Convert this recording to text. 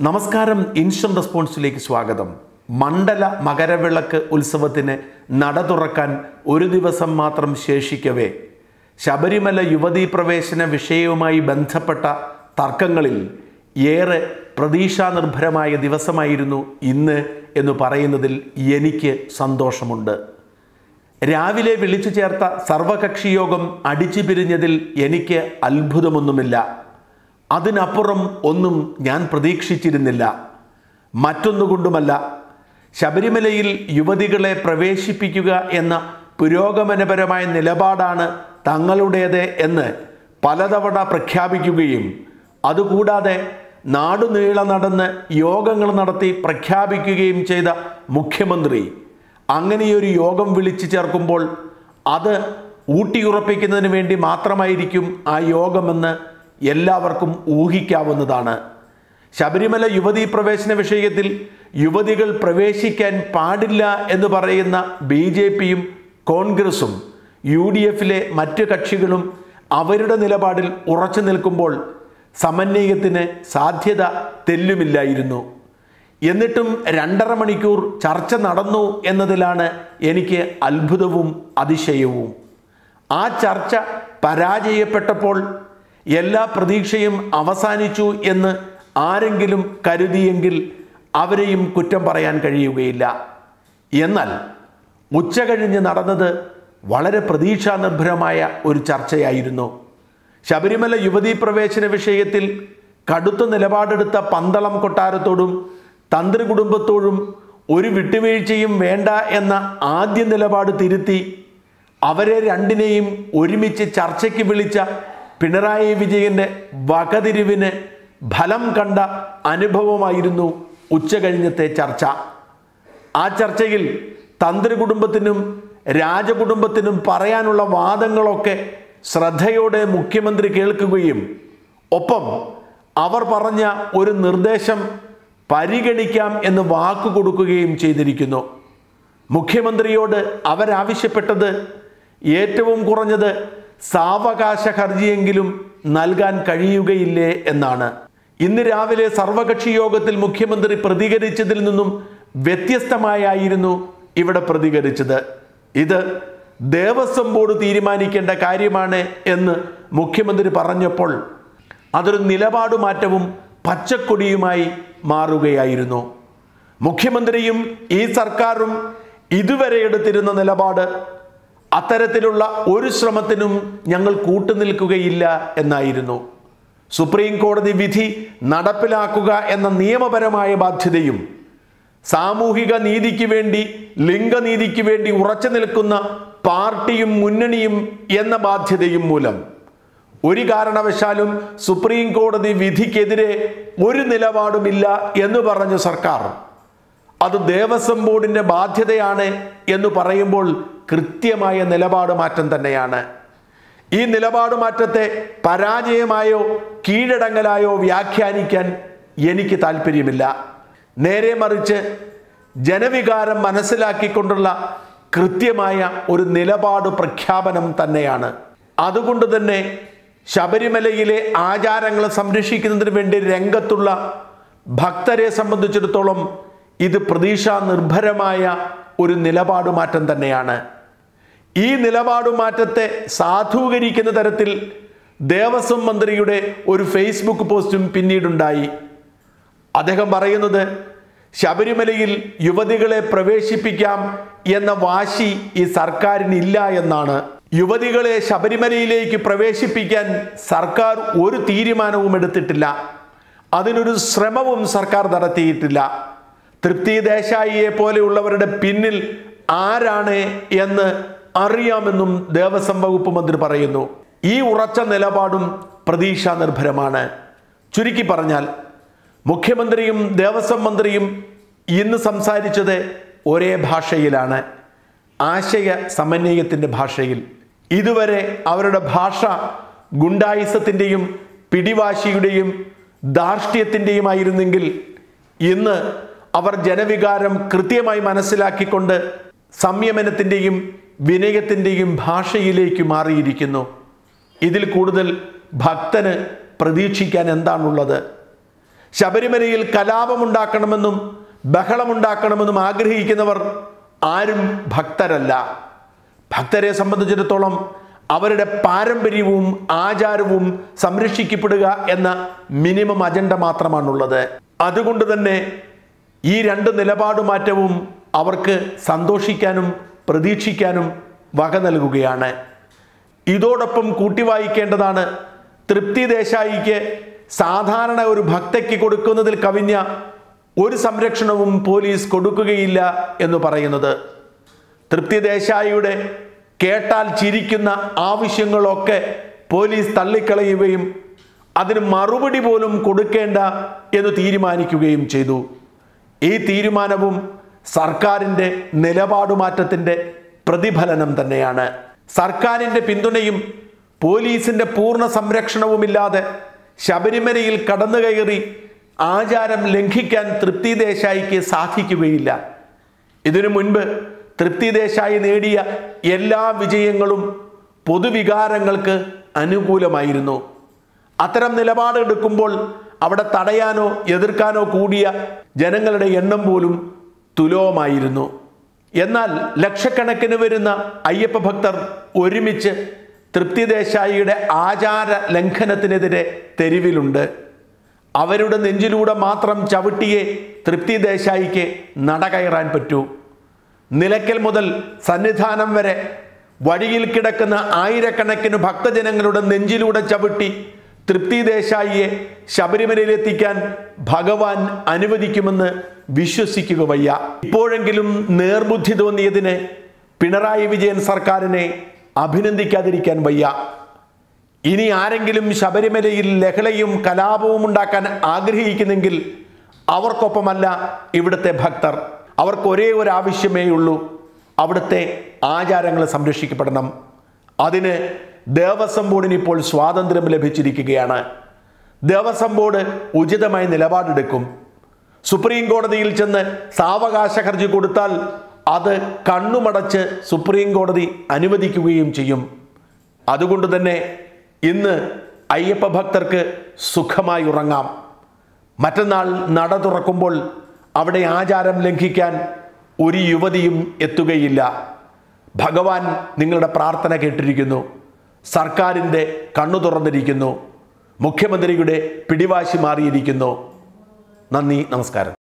നമസ്കാരം ഇൻസ്റ്റന്റ് റെസ്പോൺസിലേക്ക് സ്വാഗതം മണ്ഡല മകരവിളക്ക് ഉത്സവത്തിന് നട തുറക്കാൻ ഒരു ദിവസം മാത്രം ശേഷിക്കവേ ശബരിമല യുവതീ പ്രവേശന വിഷയവുമായി ബന്ധപ്പെട്ട തർക്കങ്ങളിൽ ഏറെ പ്രതീക്ഷാനിർഭരമായ ദിവസമായിരുന്നു ഇന്ന് എന്ന് പറയുന്നതിൽ എനിക്ക് സന്തോഷമുണ്ട് രാവിലെ വിളിച്ചു ചേർത്ത സർവകക്ഷി യോഗം അടിച്ചു പിരിഞ്ഞതിൽ എനിക്ക് അത്ഭുതമൊന്നുമില്ല അതിനപ്പുറം ഒന്നും ഞാൻ പ്രതീക്ഷിച്ചിരുന്നില്ല മറ്റൊന്നുകൊണ്ടുമല്ല ശബരിമലയിൽ യുവതികളെ പ്രവേശിപ്പിക്കുക എന്ന പുരോഗമനപരമായ നിലപാടാണ് തങ്ങളുടേത് എന്ന് പലതവണ പ്രഖ്യാപിക്കുകയും അതുകൂടാതെ നാടുനീളെ നടന്ന് യോഗങ്ങൾ നടത്തി പ്രഖ്യാപിക്കുകയും ചെയ്ത മുഖ്യമന്ത്രി അങ്ങനെയൊരു യോഗം വിളിച്ചു ചേർക്കുമ്പോൾ അത് ഊട്ടിയുറപ്പിക്കുന്നതിന് വേണ്ടി മാത്രമായിരിക്കും ആ യോഗമെന്ന് എല്ലാവർക്കും ഊഹിക്കാവുന്നതാണ് ശബരിമല യുവതീ പ്രവേശന വിഷയത്തിൽ യുവതികൾ പ്രവേശിക്കാൻ പാടില്ല എന്ന് പറയുന്ന ബി ജെ പിയും കോൺഗ്രസും യു ഡി എഫിലെ മറ്റു കക്ഷികളും അവരുടെ നിലപാടിൽ ഉറച്ചു നിൽക്കുമ്പോൾ സമന്വയത്തിന് സാധ്യത തെല്ലുമില്ലായിരുന്നു എന്നിട്ടും രണ്ടര മണിക്കൂർ ചർച്ച നടന്നു എന്നതിലാണ് എനിക്ക് അത്ഭുതവും അതിശയവും ആ ചർച്ച പരാജയപ്പെട്ടപ്പോൾ എല്ലാ പ്രതീക്ഷയും അവസാനിച്ചു എന്ന് ആരെങ്കിലും കരുതിയെങ്കിൽ അവരെയും കുറ്റം പറയാൻ കഴിയുകയില്ല എന്നാൽ ഉച്ച കഴിഞ്ഞ് നടന്നത് വളരെ പ്രതീക്ഷാനിർഭരമായ ഒരു ചർച്ചയായിരുന്നു ശബരിമല യുവതീ പ്രവേശന വിഷയത്തിൽ കടുത്ത നിലപാടെടുത്ത പന്തളം കൊട്ടാരത്തോടും തന്ത്രി കുടുംബത്തോടും ഒരു വിട്ടുവീഴ്ചയും വേണ്ട എന്ന ആദ്യ നിലപാട് തിരുത്തി അവരെ രണ്ടിനെയും ഒരുമിച്ച് ചർച്ചയ്ക്ക് വിളിച്ച പിണറായി വിജയന്റെ വകതിരിവിന് ഫലം കണ്ട അനുഭവമായിരുന്നു ഉച്ച കഴിഞ്ഞത്തെ ചർച്ച ആ ചർച്ചയിൽ തന്ത്രി കുടുംബത്തിനും രാജകുടുംബത്തിനും പറയാനുള്ള വാദങ്ങളൊക്കെ ശ്രദ്ധയോടെ മുഖ്യമന്ത്രി കേൾക്കുകയും ഒപ്പം അവർ പറഞ്ഞ ഒരു നിർദ്ദേശം പരിഗണിക്കാം എന്ന് വാക്കു കൊടുക്കുകയും ചെയ്തിരിക്കുന്നു മുഖ്യമന്ത്രിയോട് അവരാവശ്യപ്പെട്ടത് ഏറ്റവും കുറഞ്ഞത് സാവകാശ ഹർജിയെങ്കിലും നൽകാൻ കഴിയുകയില്ലേ എന്നാണ് ഇന്ന് രാവിലെ സർവകക്ഷി യോഗത്തിൽ മുഖ്യമന്ത്രി പ്രതികരിച്ചതിൽ നിന്നും വ്യത്യസ്തമായായിരുന്നു ഇവിടെ പ്രതികരിച്ചത് ഇത് ദേവസ്വം ബോർഡ് തീരുമാനിക്കേണ്ട കാര്യമാണ് എന്ന് മുഖ്യമന്ത്രി പറഞ്ഞപ്പോൾ അതൊരു നിലപാട് മാറ്റവും പച്ചക്കൊടിയുമായി മാറുകയായിരുന്നു മുഖ്യമന്ത്രിയും ഈ സർക്കാരും ഇതുവരെ എടുത്തിരുന്ന നിലപാട് അത്തരത്തിലുള്ള ഒരു ശ്രമത്തിനും ഞങ്ങൾ കൂട്ടുനിൽക്കുകയില്ല എന്നായിരുന്നു സുപ്രീം കോടതി വിധി നടപ്പിലാക്കുക എന്ന നിയമപരമായ ബാധ്യതയും സാമൂഹിക നീതിക്ക് വേണ്ടി ലിംഗനീതിക്ക് വേണ്ടി ഉറച്ചു നിൽക്കുന്ന പാർട്ടിയും മുന്നണിയും എന്ന ബാധ്യതയും മൂലം ഒരു കാരണവശാലും സുപ്രീം കോടതി വിധിക്കെതിരെ ഒരു നിലപാടുമില്ല എന്ന് പറഞ്ഞ സർക്കാർ അത് ദേവസ്വം ബോർഡിന്റെ ബാധ്യതയാണ് എന്ന് പറയുമ്പോൾ കൃത്യമായ നിലപാട് മാറ്റം തന്നെയാണ് ഈ നിലപാട് മാറ്റത്തെ പരാജയമായോ കീഴടങ്ങലായോ വ്യാഖ്യാനിക്കാൻ എനിക്ക് താല്പര്യമില്ല നേരെ മറിച്ച് ജനവികാരം മനസ്സിലാക്കിക്കൊണ്ടുള്ള കൃത്യമായ ഒരു നിലപാട് പ്രഖ്യാപനം തന്നെയാണ് അതുകൊണ്ട് തന്നെ ശബരിമലയിലെ ആചാരങ്ങൾ സംരക്ഷിക്കുന്നതിന് വേണ്ടി രംഗത്തുള്ള ഭക്തരെ സംബന്ധിച്ചിടത്തോളം ഇത് പ്രതീക്ഷാ നിർഭരമായ ഒരു നിലപാട് മാറ്റം തന്നെയാണ് ഈ നിലപാട് മാറ്റത്തെ സാധൂകരിക്കുന്ന തരത്തിൽ ദേവസ്വം മന്ത്രിയുടെ ഒരു ഫേസ്ബുക്ക് പോസ്റ്റും പിന്നീടുണ്ടായി അദ്ദേഹം പറയുന്നത് ശബരിമലയിൽ യുവതികളെ പ്രവേശിപ്പിക്കാം എന്ന വാശി ഈ സർക്കാരിനില്ല എന്നാണ് യുവതികളെ ശബരിമലയിലേക്ക് പ്രവേശിപ്പിക്കാൻ സർക്കാർ ഒരു തീരുമാനവും എടുത്തിട്ടില്ല അതിനൊരു ശ്രമവും സർക്കാർ നടത്തിയിട്ടില്ല തൃപ്തി ദേശായിയെ പോലെയുള്ളവരുടെ പിന്നിൽ ആരാണ് എന്ന് അറിയാമെന്നും ദേവസ്വം വകുപ്പ് മന്ത്രി പറയുന്നു ഈ ഉറച്ച നിലപാടും പ്രതീക്ഷാ നിർഭരമാണ് ചുരുക്കി പറഞ്ഞാൽ മുഖ്യമന്ത്രിയും ദേവസ്വം മന്ത്രിയും ഇന്ന് സംസാരിച്ചത് ഒരേ ഭാഷയിലാണ് ആശയ സമന്വയത്തിൻ്റെ ഭാഷയിൽ ഇതുവരെ അവരുടെ ഭാഷ ഗുണ്ടായിസത്തിൻ്റെയും പിടിവാശിയുടെയും ധാർഷ്ട്യത്തിൻ്റെയുമായിരുന്നെങ്കിൽ ഇന്ന് അവർ ജനവികാരം കൃത്യമായി മനസ്സിലാക്കിക്കൊണ്ട് സംയമനത്തിൻ്റെയും വിനയത്തിൻ്റെയും ഭാഷയിലേക്ക് മാറിയിരിക്കുന്നു ഇതിൽ കൂടുതൽ ഭക്തന് പ്രതീക്ഷിക്കാൻ എന്താണുള്ളത് ശബരിമലയിൽ കലാപമുണ്ടാക്കണമെന്നും ബഹളമുണ്ടാക്കണമെന്നും ആഗ്രഹിക്കുന്നവർ ആരും ഭക്തരല്ല ഭക്തരെ സംബന്ധിച്ചിടത്തോളം അവരുടെ പാരമ്പര്യവും ആചാരവും സംരക്ഷിക്കപ്പെടുക എന്ന മിനിമം അജണ്ട മാത്രമാണുള്ളത് അതുകൊണ്ട് തന്നെ ഈ രണ്ട് നിലപാട് മാറ്റവും അവർക്ക് സന്തോഷിക്കാനും പ്രതീക്ഷിക്കാനും വക നൽകുകയാണ് ഇതോടൊപ്പം കൂട്ടിവായിക്കേണ്ടതാണ് തൃപ്തി ദേശായിക്ക് സാധാരണ ഒരു ഭക്തയ്ക്ക് കൊടുക്കുന്നതിൽ കവിഞ്ഞ ഒരു സംരക്ഷണവും പോലീസ് കൊടുക്കുകയില്ല എന്ന് പറയുന്നത് തൃപ്തി ദേശായിയുടെ കേട്ടാൽ ചിരിക്കുന്ന ആവശ്യങ്ങളൊക്കെ പോലീസ് തള്ളിക്കളയുകയും അതിന് മറുപടി പോലും കൊടുക്കേണ്ട എന്ന് തീരുമാനിക്കുകയും ചെയ്തു ഈ തീരുമാനവും സർക്കാരിൻ്റെ നിലപാടുമാറ്റത്തിൻ്റെ പ്രതിഫലനം തന്നെയാണ് സർക്കാരിൻ്റെ പിന്തുണയും പോലീസിന്റെ പൂർണ്ണ സംരക്ഷണവുമില്ലാതെ ശബരിമലയിൽ കടന്നു കയറി ആചാരം ലംഘിക്കാൻ തൃപ്തി ദേശായിക്ക് സാധിക്കുകയില്ല ഇതിനു മുൻപ് തൃപ്തി ദേശായി നേടിയ എല്ലാ വിജയങ്ങളും പൊതുവികാരങ്ങൾക്ക് അനുകൂലമായിരുന്നു അത്തരം നിലപാടെടുക്കുമ്പോൾ അവിടെ തടയാനോ എതിർക്കാനോ കൂടിയ ജനങ്ങളുടെ എണ്ണം പോലും തുലോമായിരുന്നു എന്നാൽ ലക്ഷക്കണക്കിന് വരുന്ന അയ്യപ്പ ഭക്തർ ഒരുമിച്ച് തൃപ്തി ദേശായിയുടെ ആചാര ലംഘനത്തിനെതിരെ തെരുവിലുണ്ട് അവരുടെ നെഞ്ചിലൂടെ മാത്രം ചവിട്ടിയെ തൃപ്തി ദേശായിക്ക് നടകയറാൻ പറ്റൂ നിലയ്ക്കൽ മുതൽ സന്നിധാനം വരെ വഴിയിൽ കിടക്കുന്ന ആയിരക്കണക്കിന് ഭക്തജനങ്ങളുടെ നെഞ്ചിലൂടെ ചവിട്ടി തൃപ്തി ദേശായിയെ ശബരിമലയിലെത്തിക്കാൻ ഭഗവാൻ അനുവദിക്കുമെന്ന് വിശ്വസിക്കുക വയ്യ ഇപ്പോഴെങ്കിലും നേർബുദ്ധി തോന്നിയതിന് പിണറായി വിജയൻ സർക്കാരിനെ അഭിനന്ദിക്കാതിരിക്കാൻ വയ്യ ഇനി ആരെങ്കിലും ശബരിമലയിൽ ലഹളയും കലാപവും ഉണ്ടാക്കാൻ ആഗ്രഹിക്കുന്നെങ്കിൽ അവർക്കൊപ്പമല്ല ഇവിടുത്തെ ഭക്തർ അവർക്ക് ഒരേ ഒരു ആവശ്യമേ ഉള്ളൂ അവിടുത്തെ ആചാരങ്ങൾ സംരക്ഷിക്കപ്പെടണം അതിന് ദേവസ്വം ബോർഡിന് ഇപ്പോൾ സ്വാതന്ത്ര്യം ലഭിച്ചിരിക്കുകയാണ് ദേവസ്വം ബോർഡ് ഉചിതമായി നിലപാടെടുക്കും സുപ്രീം കോടതിയിൽ ചെന്ന് സാവകാശ ഹർജി കൊടുത്താൽ അത് കണ്ണുമടച്ച് സുപ്രീം കോടതി അനുവദിക്കുകയും ചെയ്യും അതുകൊണ്ട് തന്നെ ഇന്ന് അയ്യപ്പ ഭക്തർക്ക് സുഖമായി ഉറങ്ങാം മറ്റന്നാൾ നട തുറക്കുമ്പോൾ അവിടെ ആചാരം ലംഘിക്കാൻ ഒരു യുവതിയും എത്തുകയില്ല ഭഗവാൻ നിങ്ങളുടെ പ്രാർത്ഥന കേട്ടിരിക്കുന്നു സർക്കാരിൻ്റെ കണ്ണു തുറന്നിരിക്കുന്നു മുഖ്യമന്ത്രിയുടെ പിടിവാശി മാറിയിരിക്കുന്നു നന്ദി നമസ്കാരം